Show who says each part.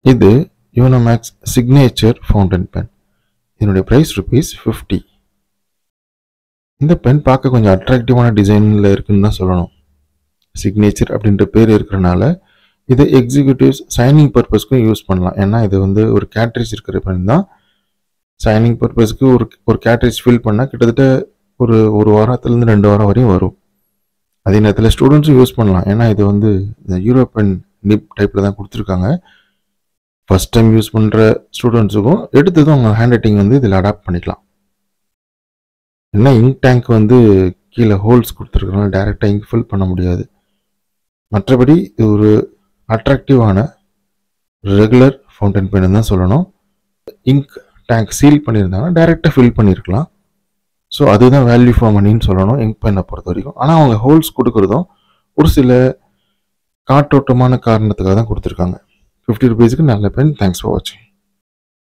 Speaker 1: இது Unomax signature fountain pen இதனுடைய price rupees fifty இந்த பென் பார்க்க கொஞ்சம் அட்ராக்டிவான டிசைனில் இருக்குன்னு தான் சொல்லணும் சிக்னேச்சர் அப்படின்ற பேர் இருக்கிறனால இதை எக்ஸிக்யூட்டிவ்ஸ் சைனிங் பர்பஸ்க்கும் யூஸ் பண்ணலாம் ஏன்னா இது வந்து ஒரு கேட்ரேஜ் இருக்கிற பென் தான் சைனிங் பர்பஸ்க்கு ஒரு ஒரு கேட்ரேஜ் ஃபில் பண்ணால் கிட்டத்தட்ட ஒரு ஒரு வாரத்துலேருந்து ரெண்டு வாரம் வரையும் வரும் அதே நேரத்தில் ஸ்டூடெண்ட்ஸும் யூஸ் பண்ணலாம் ஏன்னா இது வந்து இந்த யூரோப்பியன் நிப் டைப்பில் தான் கொடுத்துருக்காங்க ஃபஸ்ட் டைம் யூஸ் பண்ணுற ஸ்டூடெண்ட்ஸுக்கும் எடுத்ததும் அவங்க ஹேண்ட் ரைட்டிங் வந்து இதில் அடாப்ட் பண்ணிக்கலாம் என்ன இங்க் டேங்க் வந்து கீழே ஹோல்ஸ் கொடுத்துருக்கனால டேரெக்டாக இங்க் ஃபில் பண்ண முடியாது மற்றபடி இது ஒரு அட்ராக்டிவான ரெகுலர் ஃபவுண்டன் பென் தான் சொல்லணும் இங்க் டேங்க் சீல் பண்ணியிருந்தாங்கன்னா டைரெக்டாக ஃபில் பண்ணியிருக்கலாம் ஸோ அதுதான் வேல்யூ ஃபார் மணின்னு சொல்லணும் இங்க் பென்னை பொறுத்த வரைக்கும் ஆனால் அவங்க ஹோல்ஸ் கொடுக்குறதும் ஒரு சில காற்றோட்டமான காரணத்துக்காக தான் கொடுத்துருக்காங்க ஃபிஃப்டி ருபீஸ்க்கு நல்ல பென் தேங்க்ஸ் ஃபார் வாட்சிங்